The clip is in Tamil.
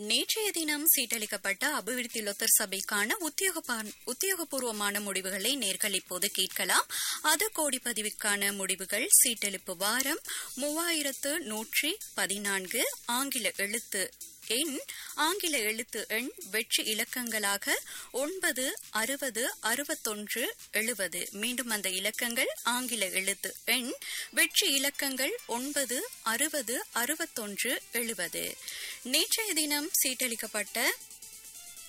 நேற்றைய தினம் சீட்டளிக்கப்பட்ட அபிவிருத்தி லொத்தர் சபைக்கான உத்தியோகபா- உத்தியோகபூர்வமான முடிவுகளை நேர்கள் இப்போது கேட்கலாம் அது கோடி பதிவுக்கான முடிவுகள் சீட்டெழுப்பு வாரம் மூவாயிரத்து நூற்றி பதினான்கு ஆங்கில எழுத்து எண் ஆங்கில எழுத்து எண் வெற்றி இலக்கங்களாக ஒன்பது அறுபது அறுபத்தொன்று எழுபது மீண்டும் அந்த இலக்கங்கள் ஆங்கில எழுத்து எண் வெற்றி இலக்கங்கள் ஒன்பது அறுபது அறுபத்தொன்று எழுபது நேற்றைய தினம் சீட்டளிக்கப்பட்ட